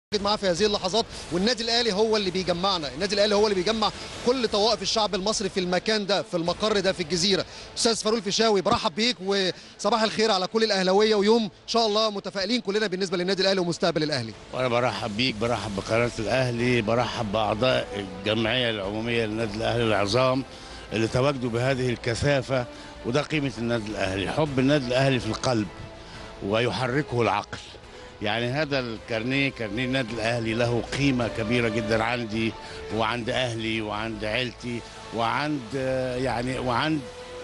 معاه في هذه اللحظات والنادي الاهلي هو اللي بيجمعنا النادي الاهلي هو اللي بيجمع كل طوائف الشعب المصري في المكان ده في المقر ده في الجزيره استاذ فاروق الفيشاوي برحب بيك وصباح الخير على كل الاهلاويه ويوم ان شاء الله متفائلين كلنا بالنسبه للنادي الاهلي ومستقبل الاهلي وانا برحب بيك برحب بقناه الاهلي برحب باعضاء الجمعيه العموميه للنادي الاهلي العظام اللي تواجدوا بهذه الكثافه وده قيمه النادي الاهلي حب النادي الاهلي في القلب ويحركه العقل يعني هذا الكارنيه كارنيه النادي الاهلي له قيمه كبيره جدا عندي وعند اهلي وعند عيلتي وعند آه، يعني وعند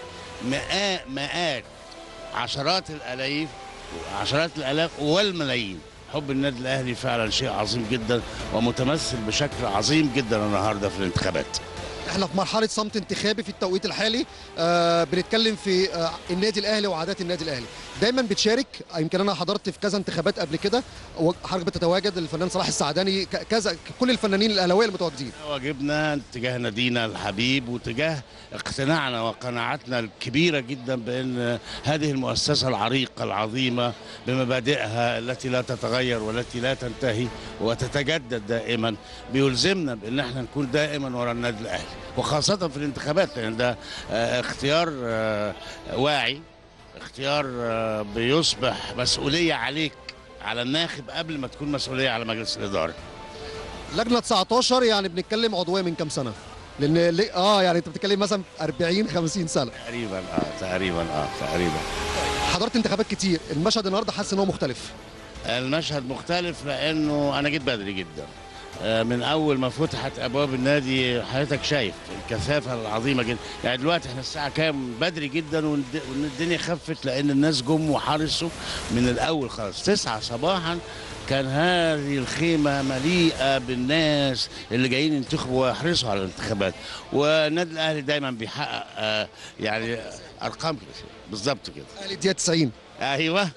مئات مئات عشرات الالاف عشرات الالاف والملايين حب النادي الاهلي فعلا شيء عظيم جدا ومتمثل بشكل عظيم جدا النهارده في الانتخابات احنا في مرحله صمت انتخابي في التوقيت الحالي آه بنتكلم في آه النادي الاهلي وعادات النادي الاهلي دايما بتشارك يمكن انا حضرت في كذا انتخابات قبل كده وحضرتك بتتواجد الفنان صلاح السعداني ك- كذا كل الفنانين الاهلاويه المتواجدين واجبنا تجاه نادينا الحبيب وتجاه اقتناعنا وقناعتنا الكبيره جدا بان هذه المؤسسه العريقه العظيمه بمبادئها التي لا تتغير والتي لا تنتهي وتتجدد دائما بيلزمنا بان احنا نكون دائما وراء النادي الاهلي وخاصه في الانتخابات لان ده آه، اختيار آه، واعي اختيار آه، بيصبح مسؤوليه عليك على الناخب قبل ما تكون مسؤوليه على مجلس الاداره لجنه 19 يعني بنتكلم عضويه من كام سنه لان ليه- اه يعني انت بتتكلم مثلا 40 50 سنه تقريبا اه تقريبا اه تقريبا حضرت انتخابات كتير المشهد النهارده حاسس ان هو مختلف المشهد مختلف لانه انا جيت بدري جدا آه، من اول ما فتحت ابواب النادي حضرتك شايف الكثافه العظيمه جدا يعني دلوقتي احنا الساعه كام بدري جدا والد- والدنيا خفت لان الناس جم وحرصوا من الاول خالص تسعة صباحا كان هذه الخيمه مليئه بالناس اللي جايين ينتخبوا ويحرصوا على الانتخابات والنادي الاهلي دايما بيحقق آه، يعني ارقام بالظبط كده اهلي الدقيقه 90 ايوه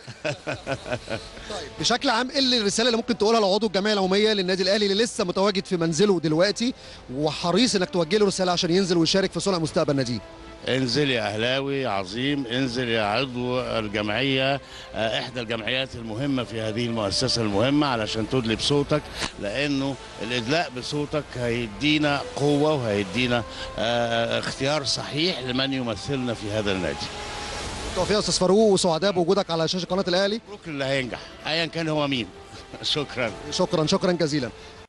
طيب بشكل عام ايه اللي- الرساله اللي ممكن تقولها لعضو الجمعيه العموميه للنادي الاهلي اللي لسه متواجد في منزله دلوقتي وحريص انك توجه له رساله عشان ينزل ويشارك في صنع مستقبل ناديه انزل يا اهلاوي عظيم انزل يا عضو الجمعيه آه، احدى الجمعيات المهمه في هذه المؤسسه المهمه علشان تدلي بصوتك لانه الادلاء بصوتك هيدينا قوه وهيدينا آه، اختيار صحيح لمن يمثلنا في هذا النادي توفيق يا استاذ فاروق وسعداء بوجودك على شاشه قناه الاهلي مبروك اللي هينجح ايا كان هو مين شكرا شكرا شكرا جزيلا